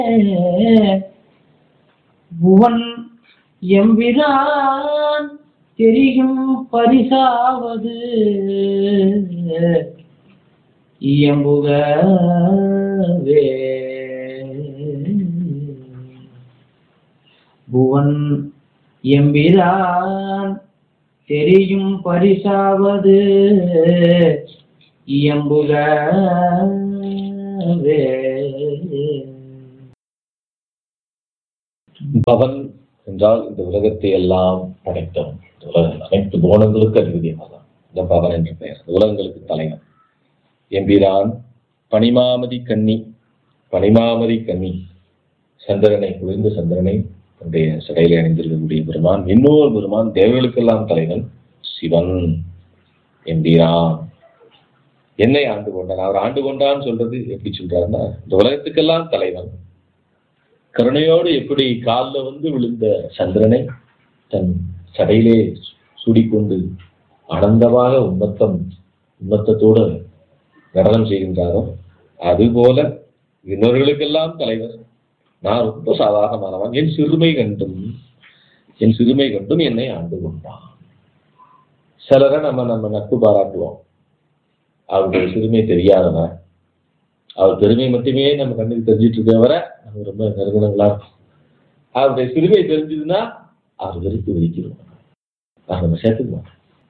புவன் எம்பிரான் தெரியும் பரிசாவது இயம்புகவே புவன் எம்பிரான் தெரியும் பரிசாவது இயம்புகவே பவன் என்றால் இந்த உலகத்தை எல்லாம் படைத்தவன் இந்த உலக அனைத்து புவனங்களுக்கு அதிபதியானதான் இந்த பவன் என்ற பெயர் இந்த உலகங்களுக்கு தலைவன் எம்பிரான் பனிமாமதி கன்னி பனிமாமதி கன்னி சந்திரனை குளிர்ந்த சந்திரனை தன்னுடைய சடையிலே அணிந்திருக்கக்கூடிய பெருமான் இன்னொரு பெருமான் தேவர்களுக்கெல்லாம் தலைவன் சிவன் எம்பிரான் என்னை ஆண்டு கொண்டான் அவர் ஆண்டு கொண்டான்னு சொல்றது எப்படி சொல்றாருன்னா இந்த உலகத்துக்கெல்லாம் தலைவன் கருணையோடு எப்படி காலில் வந்து விழுந்த சந்திரனை தன் சடையிலே சூடிக்கொண்டு ஆனந்தமாக உம்மத்தம் உம்மத்தத்தோடு நடனம் செய்கின்றாரோ அதுபோல இன்னொருகளுக்கெல்லாம் தலைவர் நான் ரொம்ப சாதாரணமானவன் என் சிறுமை கண்டும் என் சிறுமை கண்டும் என்னை ஆண்டு கொண்டான் சிலரை நம்ம நம்ம நட்பு பாராட்டுவோம் அவருடைய சிறுமை தெரியாதவன் அவர் பெருமை மட்டுமே நம்ம கண்ணுக்கு தெரிஞ்சிட்டு இருக்கவரை நம்ம ரொம்ப நெருங்கினங்களா இருக்கும் அவருடைய சிறுமை தெரிஞ்சதுன்னா அவர் வெறுத்து வெடிக்கிறோம் அதை நம்ம சேர்த்துக்குவோம்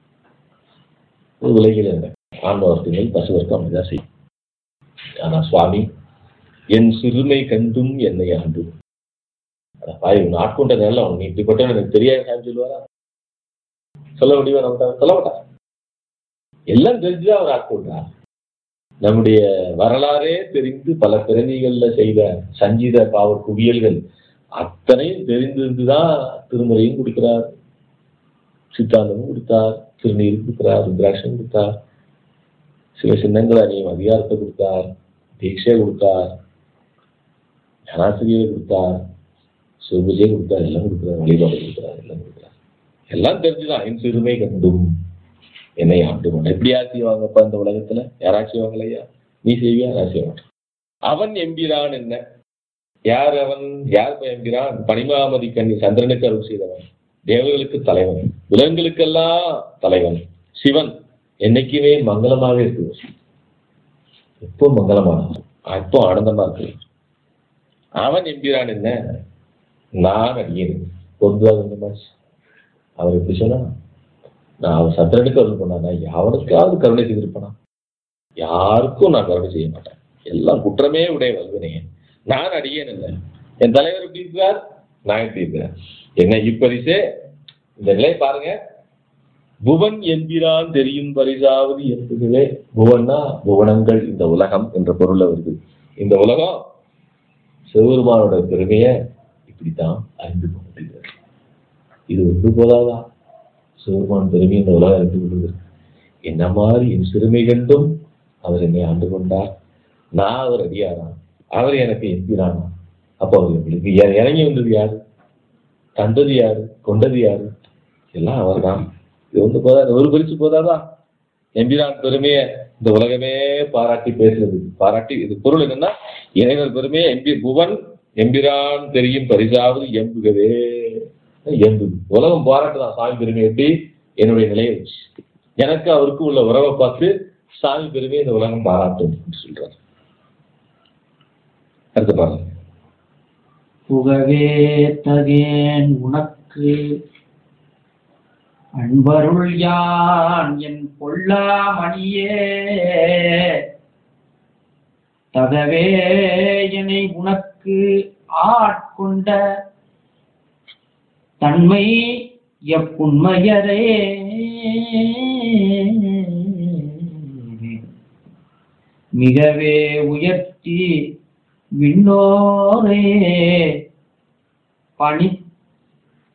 உலகில் ஆன்ம வர்க்கங்கள் பசு வர்க்கம் அப்படிதான் செய்யும் ஆனா சுவாமி என் சிறுமை கண்டும் என்னை ஆண்டும் அட பாய் உன் ஆட்கொண்ட நேரம் உன் இப்படிப்பட்ட எனக்கு தெரியாது சாமி சொல்லுவாரா சொல்ல முடியுமா நம்ம சொல்ல மாட்டா எல்லாம் தெரிஞ்சுதான் அவர் ஆட்கொண்டார் நம்முடைய வரலாறே தெரிந்து பல பிறவிகள்ல செய்த சஞ்சீத பாவ குவியல்கள் அத்தனையும் தெரிந்திருந்துதான் திருமுறையும் கொடுக்கிறார் சித்தாந்தமும் கொடுத்தார் திருநீர் கொடுக்கிறார் ருத்ராட்சம் கொடுத்தார் சில சின்னங்கள் அணியும் அதிகாரத்தை கொடுத்தார் தீட்சை கொடுத்தார் ஞானாசிரியை கொடுத்தார் சிவபூஜையை கொடுத்தார் எல்லாம் கொடுக்கிறார் வழிபாடு கொடுக்கிறார் எல்லாம் கொடுக்கிறார் எல்லாம் தெரிஞ்சுதான் என் சிறுமை கண்டும் என்னை ஆண்டு கொண்ட எப்படி யார் செய்வாங்கப்பா இந்த உலகத்துல யாரா செய்வாங்களையா நீ செய்வியா நான் செய்ய மாட்டேன் அவன் எம்பிரான் என்ன யார் அவன் யார் இப்ப எம்பிரான் பனிமாமதி கண்ணி சந்திரனுக்கு அருள் செய்தவன் தேவர்களுக்கு தலைவன் விலங்குகளுக்கெல்லாம் தலைவன் சிவன் என்னைக்குமே மங்களமாக இருக்குது எப்போ மங்களமானவன் எப்போ ஆனந்தமா இருக்கு அவன் எம்பிரான் என்ன நான் அடியேன் பொதுவாக இந்த மாதிரி அவர் எப்படி சொன்னா நான் அவன் சந்திரனுக்கு அருள் பண்ணானா அவனுக்காவது கருணை செய்திருப்பானா யாருக்கும் நான் கருணை செய்ய மாட்டேன் எல்லாம் குற்றமே உடைய வல்வினையே நான் அடியேன் இல்லை என் தலைவர் எப்படி இருக்கிறார் நான் எப்படி இருக்கிறேன் என்ன இப்பரிசே இந்த நிலை பாருங்க புவன் என்கிறான் தெரியும் பரிசாவது என்பதுவே புவன்னா புவனங்கள் இந்த உலகம் என்ற பொருள் வருது இந்த உலகம் சிவபெருமானோட பெருமைய இப்படித்தான் அறிந்து கொண்டிருக்கிறது இது ஒன்று போதாதா சிவபெருமான் பெருமை இந்த உலகம் அறிந்து கொள்வது என்ன மாதிரி என் சிறுமை கண்டும் அவர் என்னை ஆண்டு கொண்டார் நான் அவர் அடியாரான் அவர் எனக்கு எம்பிரானா அப்போ அவர் எங்களுக்கு இற- இறங்கி வந்தது யாரு தந்தது யாரு கொண்டது யாரு எல்லாம் அவர்தான் இது ஒன்று போதாது ஒரு பரிசு போதாதா எம்பிரான் பெருமைய இந்த உலகமே பாராட்டி பேசுறது பாராட்டி இது பொருள் என்னன்னா இறைவர் பெருமையை எம்பி புவன் எம்பிரான் தெரியும் பரிசாவது எம்புகவே எம்புது உலகம் பாராட்டுதான் சாமி பெருமை எப்படி என்னுடைய நிலையை வச்சு எனக்கு அவருக்கு உள்ள உறவை பார்த்து சாமி பெருமை இந்த உலகம் பாராட்டும் என்று சொல்றாரு அடுத்து பாருங்க புகவே தகேன் உனக்கு அன்பருள் யான் என் பொல்லாமணியே தகவே என்னை உனக்கு ஆட்கொண்ட தன்மை எப்புண்மையரே மிகவே உயர்த்தி விண்ணோரே பணித்த